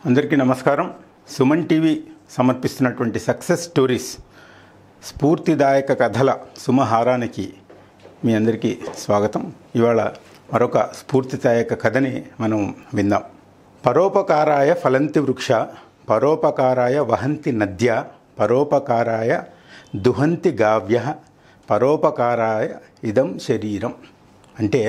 అందరికీ నమస్కారం సుమన్ టీవీ సమర్పిస్తున్నటువంటి సక్సెస్ స్టోరీస్ స్ఫూర్తిదాయక కథల సుమహారానికి మీ అందరికీ స్వాగతం ఇవాళ మరొక స్ఫూర్తిదాయక కథని మనం విందాం పరోపకారాయ ఫలంతి వృక్ష పరోపకారాయ వహంతి నద్య పరోపకారాయ దుహంతి గావ్య పరోపకారాయ ఇదం శరీరం అంటే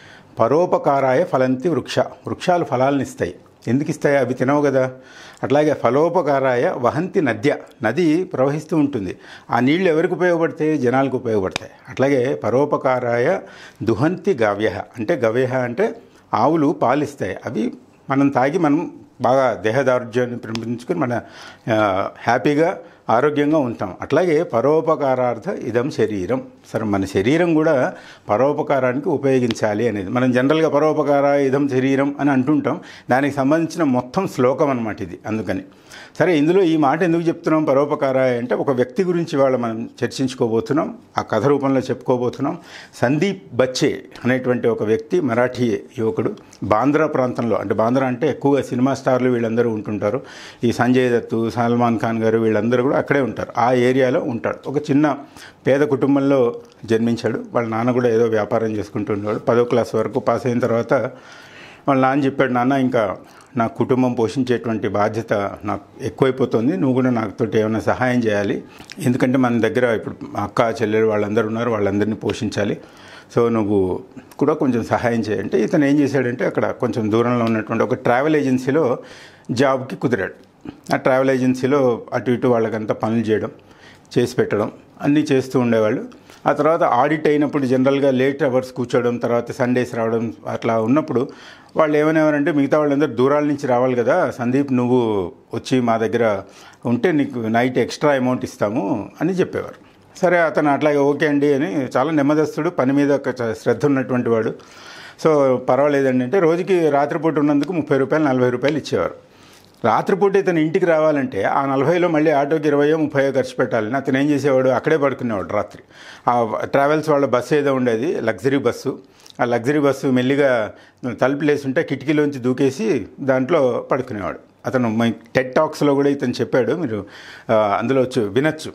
పరోపకారాయ ఫలంతి వృక్ష వృక్షాలు ఫలాలను ఇస్తాయి ఎందుకు ఇస్తాయి అవి తినవు కదా అట్లాగే ఫలోపకారాయ వహంతి నద్య నది ప్రవహిస్తూ ఉంటుంది ఆ నీళ్లు ఎవరికి ఉపయోగపడతాయి జనాలకు ఉపయోగపడతాయి అట్లాగే పరోపకారాయ దుహంతి గవ్య అంటే గవ్య అంటే ఆవులు పాలిస్తాయి అవి మనం తాగి మనం బాగా దేహదారుఢ్యాన్ని పెంపొందించుకొని మన ఆ, హ్యాపీగా ఆరోగ్యంగా ఉంటాం అట్లాగే పరోపకారార్థ ఇదం శరీరం సరే మన శరీరం కూడా పరోపకారానికి ఉపయోగించాలి అనేది మనం జనరల్గా పరోపకార ఇదం శరీరం అని అంటుంటాం దానికి సంబంధించిన మొత్తం శ్లోకం అనమాట ఇది అందుకని సరే ఇందులో ఈ మాట ఎందుకు చెప్తున్నాం పరోపకార అంటే ఒక వ్యక్తి గురించి ఇవాళ మనం చర్చించుకోబోతున్నాం ఆ కథ రూపంలో చెప్పుకోబోతున్నాం సందీప్ బచ్చే అనేటువంటి ఒక వ్యక్తి మరాఠీ యువకుడు బాంద్రా ప్రాంతంలో అంటే బాంద్రా అంటే ఎక్కువగా సినిమా స్టార్లు వీళ్ళందరూ ఉంటుంటారు ఈ సంజయ్ దత్తు సల్మాన్ ఖాన్ గారు వీళ్ళందరూ కూడా అక్కడే ఉంటారు ఆ ఏరియాలో ఉంటాడు ఒక చిన్న పేద కుటుంబంలో జన్మించాడు వాళ్ళ నాన్న కూడా ఏదో వ్యాపారం చేసుకుంటుండేవాడు పదో క్లాస్ వరకు పాస్ అయిన తర్వాత వాళ్ళ నాన్న చెప్పాడు నాన్న ఇంకా నా కుటుంబం పోషించేటువంటి బాధ్యత నాకు ఎక్కువైపోతుంది నువ్వు కూడా నాతోటి ఏమైనా సహాయం చేయాలి ఎందుకంటే మన దగ్గర ఇప్పుడు మా అక్క చెల్లెలు వాళ్ళందరూ ఉన్నారు వాళ్ళందరినీ పోషించాలి సో నువ్వు కూడా కొంచెం సహాయం చేయంటే ఇతను ఏం చేశాడంటే అక్కడ కొంచెం దూరంలో ఉన్నటువంటి ఒక ట్రావెల్ ఏజెన్సీలో జాబ్కి కుదిరాడు ఆ ట్రావెల్ ఏజెన్సీలో అటు ఇటు వాళ్ళకంతా పనులు చేయడం చేసి పెట్టడం అన్నీ చేస్తూ ఉండేవాళ్ళు ఆ తర్వాత ఆడిట్ అయినప్పుడు జనరల్గా లేట్ అవర్స్ కూర్చోవడం తర్వాత సండేస్ రావడం అట్లా ఉన్నప్పుడు వాళ్ళు ఏమనేవారంటే మిగతా వాళ్ళందరూ దూరాల నుంచి రావాలి కదా సందీప్ నువ్వు వచ్చి మా దగ్గర ఉంటే నీకు నైట్ ఎక్స్ట్రా అమౌంట్ ఇస్తాము అని చెప్పేవారు సరే అతను అట్లాగే ఓకే అండి అని చాలా నెమ్మదస్తుడు పని మీద ఒక చ- శ్రద్ధ ఉన్నటువంటి వాడు సో పర్వాలేదండి అంటే రోజుకి రాత్రిపూట ఉన్నందుకు ముప్పై రూపాయలు నలభై రూపాయలు ఇచ్చేవారు రాత్రిపూట ఇతను ఇంటికి రావాలంటే ఆ నలభైలో మళ్ళీ ఆటోకి ఇరవయో ముప్పయో ఖర్చు పెట్టాలని అతను ఏం చేసేవాడు అక్కడే పడుకునేవాడు రాత్రి ఆ ట్రావెల్స్ వాళ్ళ బస్సు ఏదో ఉండేది లగ్జరీ బస్సు ఆ లగ్జరీ బస్సు మెల్లిగా తలుపులేసి ఉంటే కిటికీలోంచి దూకేసి దాంట్లో పడుకునేవాడు అతను మై టెట్ టాక్స్లో కూడా ఇతను చెప్పాడు మీరు ఆ, అందులో వచ్చు వినొచ్చు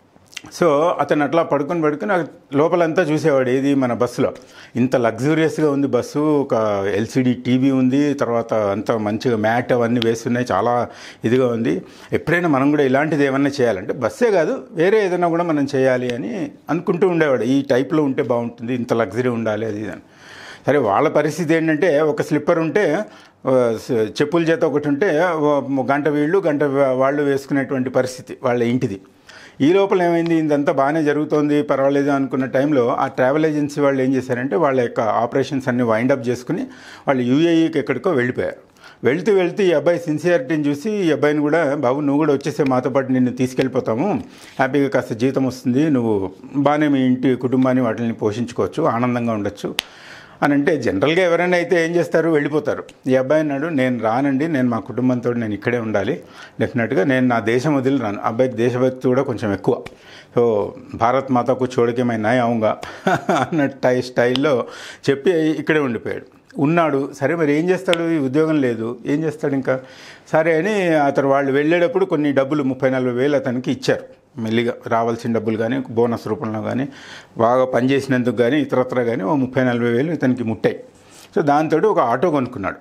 సో అతను అట్లా పడుకొని పడుకొని ఆ లోపలంతా చూసేవాడు ఏది మన బస్సులో ఇంత లగ్జూరియస్గా ఉంది బస్సు ఒక ఎల్సిడి టీవీ ఉంది తర్వాత అంత మంచిగా మ్యాట్ అవన్నీ వేస్తున్నాయి చాలా ఇదిగా ఉంది ఎప్పుడైనా మనం కూడా ఇలాంటిది ఏమన్నా చేయాలంటే బస్సే కాదు వేరే ఏదైనా కూడా మనం చేయాలి అని అనుకుంటూ ఉండేవాడు ఈ టైప్లో ఉంటే బాగుంటుంది ఇంత లగ్జరీ ఉండాలి అది ఇది అని సరే వాళ్ళ పరిస్థితి ఏంటంటే ఒక స్లిప్పర్ ఉంటే ఆ, స- చెప్పుల చేత ఒకటి ఉంటే ఓ గంట వీళ్ళు గంట వాళ్ళు వేసుకునేటువంటి పరిస్థితి వాళ్ళ ఇంటిది ఈ లోపల ఏమైంది ఇదంతా బాగానే జరుగుతోంది పర్వాలేదు అనుకున్న టైంలో ఆ ట్రావెల్ ఏజెన్సీ వాళ్ళు ఏం చేశారంటే వాళ్ళ యొక్క ఆపరేషన్స్ అన్ని వైండప్ చేసుకుని వాళ్ళు యూఏఈకి ఎక్కడికో వెళ్ళిపోయారు వెళ్తూ వెళ్తూ ఈ అబ్బాయి సిన్సియారిటీని చూసి ఈ అబ్బాయిని కూడా బాబు నువ్వు కూడా వచ్చేసే మాతో పాటు నిన్ను తీసుకెళ్ళిపోతాము హ్యాపీగా కాస్త జీతం వస్తుంది నువ్వు బాగానే మీ ఇంటి కుటుంబాన్ని వాటిని పోషించుకోవచ్చు ఆనందంగా ఉండొచ్చు అని అంటే జనరల్గా ఎవరైనా అయితే ఏం చేస్తారు వెళ్ళిపోతారు ఈ అబ్బాయి అన్నాడు నేను రానండి నేను మా కుటుంబంతో నేను ఇక్కడే ఉండాలి డెఫినెట్గా నేను నా దేశం వదిలి రాను అబ్బాయికి దేశభక్తి కూడా కొంచెం ఎక్కువ సో భారత్ మాతకు చూడకే మై నాయ అవుగా అన్న టై స్టైల్లో చెప్పి ఇక్కడే ఉండిపోయాడు ఉన్నాడు సరే మరి ఏం చేస్తాడు ఈ ఉద్యోగం లేదు ఏం చేస్తాడు ఇంకా సరే అని అతను వాళ్ళు వెళ్ళేటప్పుడు కొన్ని డబ్బులు ముప్పై నలభై వేలు అతనికి ఇచ్చారు మెల్లిగా రావాల్సిన డబ్బులు కానీ బోనస్ రూపంలో కానీ బాగా పనిచేసినందుకు కానీ ఇతరత్ర కానీ ఓ ముప్పై నలభై వేలు ఇతనికి ముట్టాయి సో దాంతో ఒక ఆటో కొనుక్కున్నాడు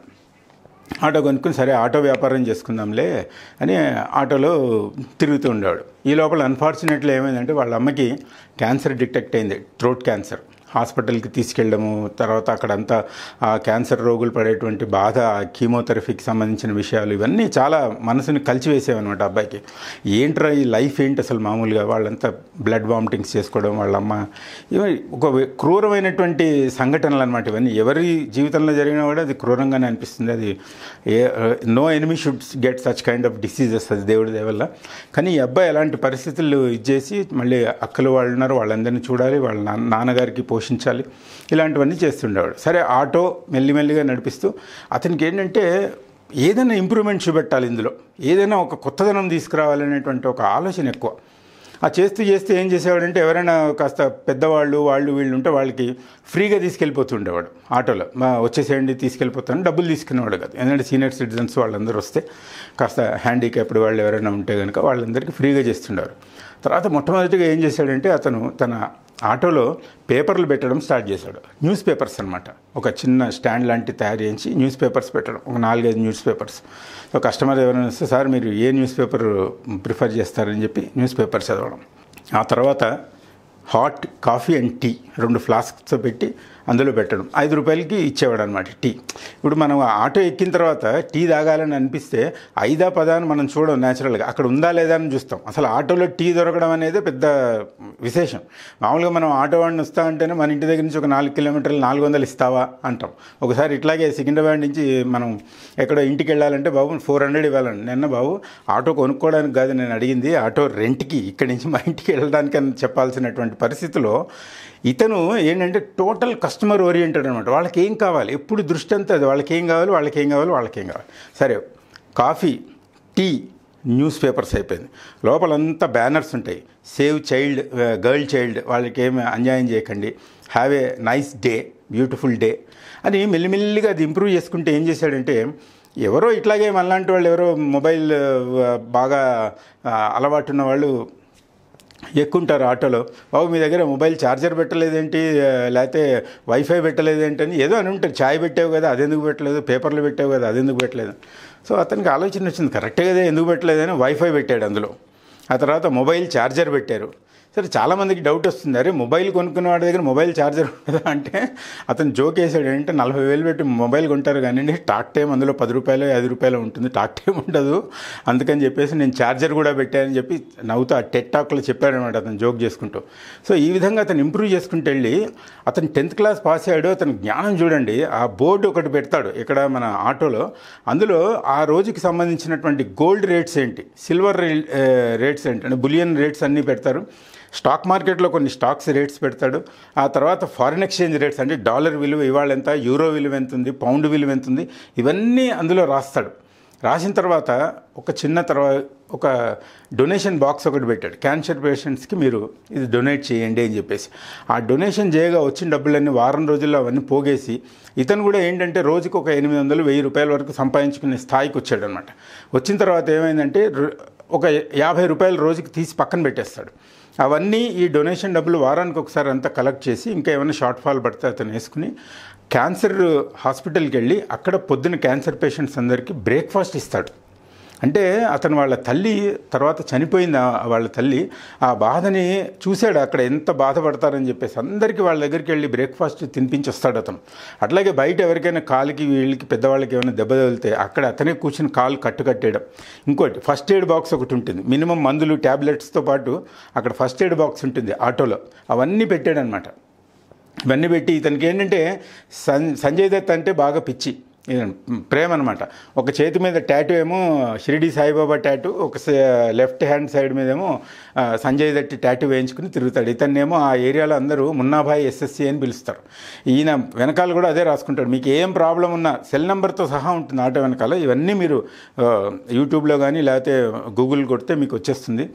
ఆటో కొనుక్కుని సరే ఆటో వ్యాపారం చేసుకుందాంలే అని ఆటోలో తిరుగుతూ ఉండేవాడు ఈ లోపల అన్ఫార్చునేట్లీ ఏమైందంటే వాళ్ళ అమ్మకి క్యాన్సర్ డిటెక్ట్ అయింది థ్రోట్ క్యాన్సర్ హాస్పిటల్కి తీసుకెళ్ళడము తర్వాత అక్కడంతా ఆ క్యాన్సర్ రోగులు పడేటువంటి బాధ ఆ కీమోథెరపీకి సంబంధించిన విషయాలు ఇవన్నీ చాలా మనసుని కలిచివేసేవన్నమాట అబ్బాయికి ఏంట్రా ఈ లైఫ్ ఏంటి అసలు మామూలుగా వాళ్ళంతా బ్లడ్ వామిటింగ్స్ చేసుకోవడం వాళ్ళ అమ్మ ఇవి ఒక క్రూరమైనటువంటి సంఘటనలు అనమాట ఇవన్నీ ఎవరి జీవితంలో జరిగినా కూడా అది క్రూరంగానే అనిపిస్తుంది అది ఏ no enemy should get such kind of diseases అది దేవుడి దేవల్ల కానీ ఈ అబ్బాయి ఎలాంటి పరిస్థితులు ఇచ్చేసి మళ్ళీ అక్కలు వాళ్ళు ఉన్నారు వాళ్ళందరినీ చూడాలి వాళ్ళ నాన్న నాన్నగారికి పోషించాలి ఇలాంటివన్నీ చేస్తుండేవాడు సరే ఆటో మెల్లిమెల్లిగా నడిపిస్తూ అతనికి ఏంటంటే ఏదైనా ఇంప్రూవ్మెంట్ చూపెట్టాలి ఇందులో ఏదైనా ఒక కొత్తదనం తీసుకురావాలనేటువంటి ఒక ఆలోచన ఎక్కువ ఆ చేస్తూ చేస్తూ ఏం చేసేవాడంటే ఎవరైనా కాస్త పెద్దవాళ్ళు వాళ్ళు వీళ్ళు ఉంటే వాళ్ళకి ఫ్రీగా తీసుకెళ్ళిపోతుండేవాడు ఆటోలో మా వచ్చేసేయండి తీసుకెళ్ళిపోతాను డబ్బులు తీసుకునేవాడు కాదు ఎందుకంటే సీనియర్ సిటిజన్స్ వాళ్ళందరూ వస్తే కాస్త హ్యాండిక్యాప్డ్ వాళ్ళు ఎవరైనా ఉంటే కనుక వాళ్ళందరికీ ఫ్రీగా చేస్తుండేవారు తర్వాత మొట్టమొదటిగా ఏం చేశాడంటే అతను తన ఆటోలో పేపర్లు పెట్టడం స్టార్ట్ చేశాడు న్యూస్ పేపర్స్ అనమాట ఒక చిన్న స్టాండ్ లాంటి తయారు చేయించి న్యూస్ పేపర్స్ పెట్టడం ఒక నాలుగైదు న్యూస్ పేపర్స్ సో కస్టమర్ ఎవరైనా వస్తే సార్ మీరు ఏ న్యూస్ పేపర్ ప్రిఫర్ చేస్తారని చెప్పి న్యూస్ పేపర్ చదవడం ఆ తర్వాత హాట్ కాఫీ అండ్ టీ రెండు ఫ్లాస్క్స్ పెట్టి అందులో పెట్టడం ఐదు రూపాయలకి ఇచ్చేవాడు అనమాట టీ ఇప్పుడు మనం ఆటో ఎక్కిన తర్వాత టీ తాగాలని అనిపిస్తే ఐదా పదా అని మనం చూడం న్యాచురల్గా అక్కడ ఉందా లేదా అని చూస్తాం అసలు ఆటోలో టీ దొరకడం అనేది పెద్ద విశేషం మామూలుగా మనం ఆటో వాడిని వస్తా అంటేనే మన ఇంటి దగ్గర నుంచి ఒక నాలుగు కిలోమీటర్లు నాలుగు వందలు ఇస్తావా అంటాం ఒకసారి ఇట్లాగే సికింద్రాబాద్ నుంచి మనం ఎక్కడో ఇంటికి వెళ్ళాలంటే బాబు ఫోర్ హండ్రెడ్ ఇవ్వాలండి నిన్న బాబు ఆటో కొనుక్కోవడానికి కాదు నేను అడిగింది ఆటో రెంట్కి ఇక్కడి నుంచి మా ఇంటికి వెళ్ళడానికి అని చెప్పాల్సినటువంటి పరిస్థితిలో ఇతను ఏంటంటే టోటల్ కస్టమర్ ఓరియంటెడ్ అనమాట వాళ్ళకి ఏం కావాలి ఎప్పుడు దృష్టి అంతా అది వాళ్ళకి ఏం కావాలి వాళ్ళకి ఏం కావాలి వాళ్ళకి ఏం కావాలి సరే కాఫీ టీ న్యూస్ పేపర్స్ అయిపోయింది లోపలంతా బ్యానర్స్ ఉంటాయి సేవ్ చైల్డ్ గర్ల్ చైల్డ్ వాళ్ళకి ఏమి అన్యాయం చేయకండి have a nice day beautiful day అని మెల్లిమెల్లిగా అది ఇంప్రూవ్ చేసుకుంటే ఏం చేశాడంటే ఎవరో ఇట్లాగే మనలాంటి వాళ్ళు ఎవరో మొబైల్ ఆ, బాగా ఆ, అలవాటు ఉన్న వాళ్ళు ఎక్కుంటారు ఆటోలో బాబు మీ దగ్గర మొబైల్ ఛార్జర్ పెట్టలేదేంటి ఆ, లేకపోతే వైఫై పెట్టలేదేంటి అని ఏదో అని ఉంటారు ఛాయ్ పెట్టావు కదా అదెందుకు పెట్టలేదు పేపర్లు పెట్టావు కదా అదెందుకు పెట్టలేదు సో అతనికి ఆలోచన వచ్చింది కరెక్టే కదా ఎందుకు పెట్టలేదని వైఫై పెట్టాడు అందులో ఆ తర్వాత మొబైల్ ఛార్జర్ పెట్టారు సరే చాలామందికి డౌట్ వస్తుంది అరే మొబైల్ కొనుక్కున్న వాడి దగ్గర మొబైల్ ఛార్జర్ ఉండదా అంటే అతను జోక్ వేసాడు ఏంటంటే నలభై వేలు పెట్టి మొబైల్ కొంటారు కానీ టాక్ టైం అందులో పది రూపాయలు ఐదు రూపాయలు ఉంటుంది టాక్ టైం ఉండదు అందుకని చెప్పేసి నేను ఛార్జర్ కూడా పెట్టానని చెప్పి నవ్వుతూ ఆ టెట్ టాక్లో చెప్పాడనమాట అతను జోక్ చేసుకుంటూ సో ఈ విధంగా అతను ఇంప్రూవ్ చేసుకుంటూ వెళ్ళి అతను టెన్త్ క్లాస్ పాస్ అయ్యాడు అతను జ్ఞానం చూడండి ఆ బోర్డు ఒకటి పెడతాడు ఇక్కడ మన ఆటోలో అందులో ఆ రోజుకి సంబంధించినటువంటి గోల్డ్ రేట్స్ ఏంటి సిల్వర్ రేట్స్ ఏంటి అంటే బులియన్ రేట్స్ అన్నీ పెడతారు స్టాక్ మార్కెట్లో కొన్ని స్టాక్స్ రేట్స్ పెడతాడు ఆ తర్వాత ఫారిన్ ఎక్స్చేంజ్ రేట్స్ అంటే డాలర్ విలువ ఇవాళ ఎంత యూరో విలువ ఎంత ఉంది పౌండ్ విలువ ఎంత ఉంది ఇవన్నీ అందులో రాస్తాడు రాసిన తర్వాత ఒక చిన్న తర్వాత ఒక డొనేషన్ బాక్స్ ఒకటి పెట్టాడు క్యాన్సర్ పేషెంట్స్కి మీరు ఇది డొనేట్ చేయండి అని చెప్పేసి ఆ డొనేషన్ చేయగా వచ్చిన డబ్బులన్నీ వారం రోజుల్లో అవన్నీ పోగేసి ఇతను కూడా ఏంటంటే రోజుకి ఒక ఎనిమిది వందలు వెయ్యి రూపాయల వరకు సంపాదించుకునే స్థాయికి వచ్చాడు అనమాట వచ్చిన తర్వాత ఏమైందంటే రు- ఒక యాభై రూపాయలు రోజుకి తీసి పక్కన పెట్టేస్తాడు అవన్నీ ఈ డొనేషన్ డబ్బులు వారానికి ఒకసారి అంతా కలెక్ట్ చేసి ఇంకా ఏమైనా షార్ట్ ఫాల్ పడితే అతను వేసుకుని క్యాన్సర్ హాస్పిటల్కి వెళ్ళి అక్కడ పొద్దున క్యాన్సర్ పేషెంట్స్ అందరికీ బ్రేక్ఫాస్ట్ ఇస్తాడు అంటే అతను వాళ్ళ తల్లి తర్వాత చనిపోయింది ఆ- వాళ్ళ తల్లి ఆ బాధని చూశాడు అక్కడ ఎంత బాధపడతారని చెప్పేసి అందరికీ వాళ్ళ దగ్గరికి వెళ్ళి బ్రేక్ఫాస్ట్ తినిపించి వస్తాడు అతను అట్లాగే బయట ఎవరికైనా కాలుకి వీళ్ళకి పెద్దవాళ్ళకి ఏమైనా దెబ్బ తగిలితే అక్కడ అతనే కూర్చుని కాలు కట్టు కట్టేయడం ఇంకోటి ఫస్ట్ ఎయిడ్ బాక్స్ ఒకటి ఉంటుంది మినిమం మందులు ట్యాబ్లెట్స్తో పాటు అక్కడ ఫస్ట్ ఎయిడ్ బాక్స్ ఉంటుంది ఆటోలో అవన్నీ పెట్టాడనమాట ఇవన్నీ పెట్టి ఇతనికి ఏంటంటే సన్ సంజయ్ దత్ అంటే బాగా పిచ్చి ఇదన్ ప్రేమ అనమాట ఒక చేతి మీద టాటూ ఏమో షిరిడి సాయిబాబా టాటూ ఒక స- లెఫ్ట్ హ్యాండ్ సైడ్ మీద ఏమో ఆ, సంజయ్ దట్ టాటూ వేయించుకుని తిరుగుతాడు ఇతన్నేమో ఆ ఏరియాలో అందరూ మున్నాభాయ్ ఎస్ఎస్సి అని పిలుస్తారు ఈయన వెనకాల కూడా అదే రాసుకుంటాడు మీకు ఏం ప్రాబ్లం ఉన్నా సెల్ నెంబర్తో సహా ఉంటుంది ఆటో వెనకాల ఇవన్నీ మీరు ఆ, యూట్యూబ్లో కానీ లేకపోతే గూగుల్ కొడితే మీకు వచ్చేస్తుంది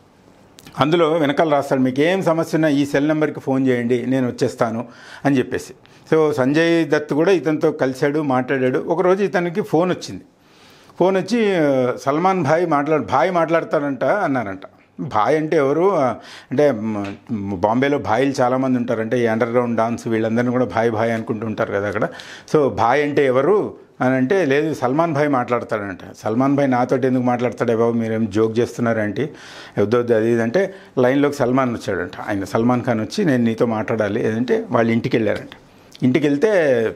అందులో వెనకాల రాస్తాడు మీకు ఏం సమస్య ఉన్నా ఈ సెల్ నెంబర్కి ఫోన్ చేయండి నేను వచ్చేస్తాను అని చెప్పేసి సో సంజయ్ దత్ కూడా ఇతనితో కలిశాడు మాట్లాడాడు ఒకరోజు ఇతనికి ఫోన్ వచ్చింది ఫోన్ వచ్చి ఆ, సల్మాన్ భాయ్ మాట్లాడు భాయ్ మాట్లాడతారంట అన్నారంట భాయ్ అంటే ఎవరు ఆ, అంటే మ్, బాంబేలో భాయిలు చాలామంది ఉంటారంటే ఈ అండర్ గ్రౌండ్ డాన్స్ వీళ్ళందరినీ కూడా భాయ్ భాయ్ అనుకుంటూ ఉంటారు కదా అక్కడ సో భాయ్ అంటే ఎవరు అని అంటే లేదు సల్మాన్ భాయ్ మాట్లాడతాడంట సల్మాన్ భాయ్ నాతోటి ఎందుకు మాట్లాడతాడే బాబు మీరేం జోక్ చేస్తున్నారంటే వద్దు వద్దు అది ఇది అంటే లైన్లోకి సల్మాన్ వచ్చాడంట ఆయన సల్మాన్ ఖాన్ వచ్చి నేను నీతో మాట్లాడాలి ఏదంటే వాళ్ళ ఇంటికి వెళ్ళారంట ఇంటికి వెళ్తే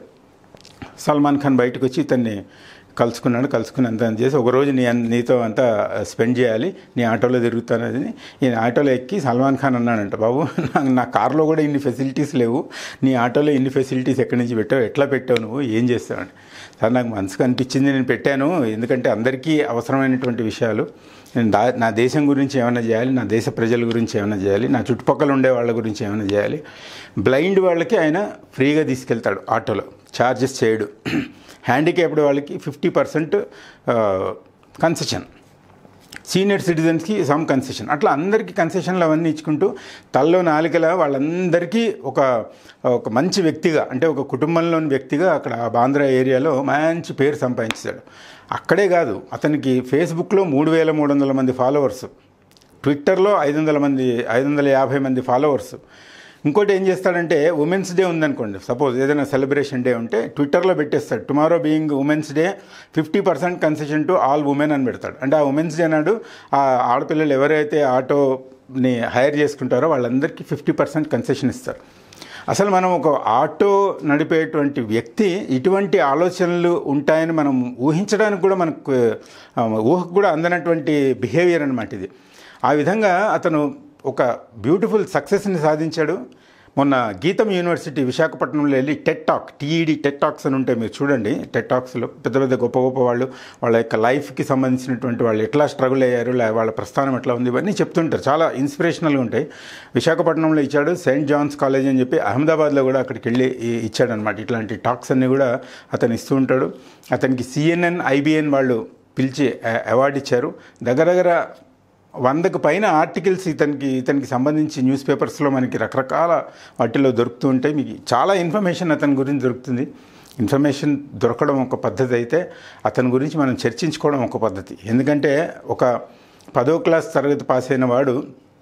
సల్మాన్ ఖాన్ బయటకు వచ్చి ఇతన్ని కలుసుకున్నాడు కలుసుకుని అంతా చేసి ఒకరోజు నీ అన్- నీతో అంతా స్పెండ్ చేయాలి నీ ఆటోలో తిరుగుతానని నేను ఆటోలో ఎక్కి సల్మాన్ ఖాన్ అన్నాడంట బాబు నా- నా కార్లో కూడా ఇన్ని ఫెసిలిటీస్ లేవు నీ ఆటోలో ఇన్ని ఫెసిలిటీస్ ఎక్కడి నుంచి పెట్టావు ఎట్లా పెట్టావు నువ్వు ఏం చేస్తావు సార్ నాకు మనసుకు అనిపించింది నేను పెట్టాను ఎందుకంటే అందరికీ అవసరమైనటువంటి విషయాలు నేను దా నా దేశం గురించి ఏమైనా చేయాలి నా దేశ ప్రజల గురించి ఏమైనా చేయాలి నా చుట్టుపక్కల ఉండే వాళ్ళ గురించి ఏమైనా చేయాలి బ్లైండ్ వాళ్ళకి ఆయన ఫ్రీగా తీసుకెళ్తాడు ఆటోలో ఛార్జెస్ చేయడు హ్యాండిక్యాప్డ్ వాళ్ళకి ఫిఫ్టీ పర్సెంట్ కన్సెషన్ సీనియర్ సిటిజన్స్కి సమ్ కన్సెషన్ అట్లా అందరికీ కన్సెషన్లు అవన్నీ ఇచ్చుకుంటూ తల్లో నాలుకల వాళ్ళందరికీ ఒక ఒక మంచి వ్యక్తిగా అంటే ఒక కుటుంబంలోని వ్యక్తిగా అక్కడ ఆ బాంద్రా ఏరియాలో మంచి పేరు సంపాదించాడు అక్కడే కాదు అతనికి ఫేస్బుక్లో మూడు వేల మూడు వందల మంది ఫాలోవర్స్ ట్విట్టర్లో ఐదు వందల మంది ఐదు వందల యాభై మంది ఫాలోవర్స్ ఇంకోటి ఏం చేస్తాడంటే ఉమెన్స్ డే ఉందనుకోండి సపోజ్ ఏదైనా సెలబ్రేషన్ డే ఉంటే ట్విట్టర్లో పెట్టేస్తాడు tomorrow being women's day fifty percent concession to all women అని పెడతాడు అంటే ఆ ఉమెన్స్ డే నాడు ఆ ఆడపిల్లలు ఎవరైతే ఆటోని హైర్ చేసుకుంటారో వాళ్ళందరికీ ఫిఫ్టీ పర్సెంట్ కన్సెషన్ ఇస్తారు అసలు మనం ఒక ఆటో నడిపేటువంటి వ్యక్తి ఇటువంటి ఆలోచనలు ఉంటాయని మనం ఊహించడానికి కూడా మనకు ఆ, ఊహకు కూడా అందనటువంటి బిహేవియర్ అనమాట ఇది ఆ విధంగా అతను ఒక బ్యూటిఫుల్ సక్సెస్ని సాధించాడు మొన్న గీతం యూనివర్సిటీ విశాఖపట్నంలో వెళ్ళి TED talk T E D TED talks అని ఉంటాయి మీరు చూడండి టెట్ టాక్స్లో పెద్ద పెద్ద గొప్ప గొప్ప వాళ్ళు వాళ్ళ యొక్క లైఫ్కి సంబంధించినటువంటి వాళ్ళు ఎట్లా స్ట్రగుల్ అయ్యారు లే- వాళ్ళ ప్రస్థానం ఎట్లా ఉంది ఇవన్నీ చెప్తుంటారు చాలా ఇన్స్పిరేషనల్గా ఉంటాయి విశాఖపట్నంలో ఇచ్చాడు సెయింట్ జాన్స్ కాలేజ్ అని చెప్పి అహ్మదాబాద్లో కూడా అక్కడికి వెళ్ళి ఇ- ఇచ్చాడనమాట ఇట్లాంటి టాక్స్ అన్నీ కూడా అతను ఇస్తూ ఉంటాడు అతనికి సిఎన్ఎన్ ఐబిఎన్ వాళ్ళు పిలిచి అ- అవార్డు ఇచ్చారు దగ్గర దగ్గర వందకు పైన ఆర్టికల్స్ ఇతనికి ఇతనికి సంబంధించి న్యూస్ పేపర్స్లో మనకి రకరకాల వాటిలో దొరుకుతూ ఉంటాయి మీకు చాలా ఇన్ఫర్మేషన్ అతని గురించి దొరుకుతుంది ఇన్ఫర్మేషన్ దొరకడం ఒక పద్ధతి అయితే అతని గురించి మనం చర్చించుకోవడం ఒక పద్ధతి ఎందుకంటే ఒక పదో క్లాస్ తరగతి పాస్ అయిన వాడు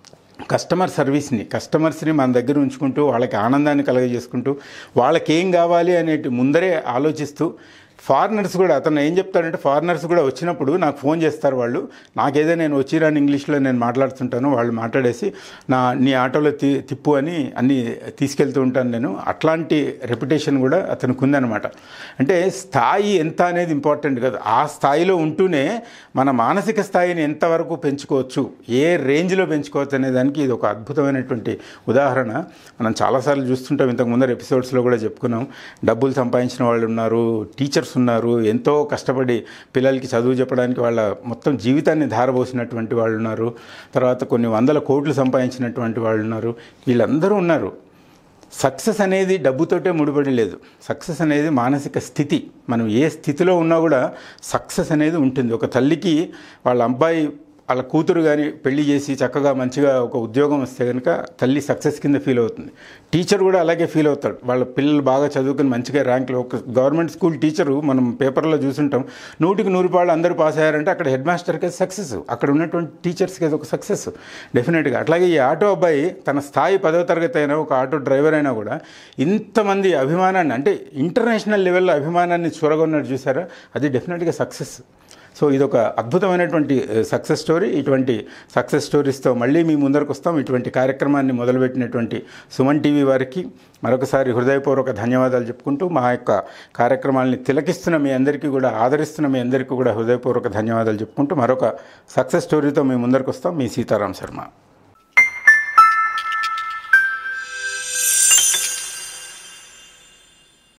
కస్టమర్ సర్వీస్ని కస్టమర్స్ని మన దగ్గర ఉంచుకుంటూ వాళ్ళకి ఆనందాన్ని కలగజేసుకుంటూ వాళ్ళకి ఏం కావాలి అనేటి ముందరే ఆలోచిస్తూ ఫారినర్స్ కూడా అతను ఏం చెప్తాడంటే ఫారినర్స్ కూడా వచ్చినప్పుడు నాకు ఫోన్ చేస్తారు వాళ్ళు నాకేదో నేను వచ్చిరాని ఇంగ్లీష్లో నేను మాట్లాడుతుంటాను వాళ్ళు మాట్లాడేసి నా నీ ఆటోలో తి తిప్పు అని అన్నీ తీసుకెళ్తూ ఉంటాను నేను అట్లాంటి రెప్యుటేషన్ కూడా అతనికి ఉందన్నమాట అంటే స్థాయి ఎంత అనేది ఇంపార్టెంట్ కదా ఆ స్థాయిలో ఉంటూనే మన మానసిక స్థాయిని ఎంతవరకు పెంచుకోవచ్చు ఏ రేంజ్లో పెంచుకోవచ్చు అనే దానికి ఇది ఒక అద్భుతమైనటువంటి ఉదాహరణ మనం చాలాసార్లు చూస్తుంటాం ఇంతకు ముందర ఎపిసోడ్స్లో కూడా చెప్పుకున్నాం డబ్బులు సంపాదించిన వాళ్ళు ఉన్నారు టీచర్స్ ఉన్నారు ఎంతో కష్టపడి పిల్లలకి చదువు చెప్పడానికి వాళ్ళ మొత్తం జీవితాన్ని ధారపోసినటువంటి వాళ్ళు ఉన్నారు తర్వాత కొన్ని వందల కోట్లు సంపాదించినటువంటి వాళ్ళు ఉన్నారు వీళ్ళందరూ ఉన్నారు సక్సెస్ అనేది డబ్బుతోటే ముడిపడి లేదు సక్సెస్ అనేది మానసిక స్థితి మనం ఏ స్థితిలో ఉన్నా కూడా సక్సెస్ అనేది ఉంటుంది ఒక తల్లికి వాళ్ళ అబ్బాయి వాళ్ళ కూతురు కానీ పెళ్లి చేసి చక్కగా మంచిగా ఒక ఉద్యోగం వస్తే కనుక తల్లి సక్సెస్ కింద ఫీల్ అవుతుంది టీచర్ కూడా అలాగే ఫీల్ అవుతాడు వాళ్ళ పిల్లలు బాగా చదువుకుని మంచిగా ర్యాంకులు ఒక గవర్నమెంట్ స్కూల్ టీచరు మనం పేపర్లో చూసుంటాం నూటికి నూరు పాళ్ళు అందరూ పాస్ అయ్యారంటే అక్కడ హెడ్ మాస్టర్కి అది సక్సెస్ అక్కడ ఉన్నటువంటి టీచర్స్కి అది ఒక సక్సెస్ డెఫినెట్గా అట్లాగే ఈ ఆటో అబ్బాయి తన స్థాయి పదవ తరగతి అయినా ఒక ఆటో డ్రైవర్ అయినా కూడా ఇంతమంది అభిమానాన్ని అంటే ఇంటర్నేషనల్ లెవెల్లో అభిమానాన్ని చూరగొన్నట్టు చూసారా అది డెఫినెట్గా సక్సెస్ సో ఇది ఒక అద్భుతమైనటువంటి సక్సెస్ స్టోరీ ఇటువంటి సక్సెస్ స్టోరీస్తో మళ్ళీ మీ ముందరకు వస్తాం ఇటువంటి కార్యక్రమాన్ని మొదలుపెట్టినటువంటి సుమన్ టీవీ వారికి మరొకసారి హృదయపూర్వక ధన్యవాదాలు చెప్పుకుంటూ మా యొక్క కార్యక్రమాలని తిలకిస్తున్న మీ అందరికీ కూడా ఆదరిస్తున్న మీ అందరికీ కూడా హృదయపూర్వక ధన్యవాదాలు చెప్పుకుంటూ మరొక సక్సెస్ స్టోరీతో మీ ముందరకు వస్తాం మీ సీతారాం శర్మ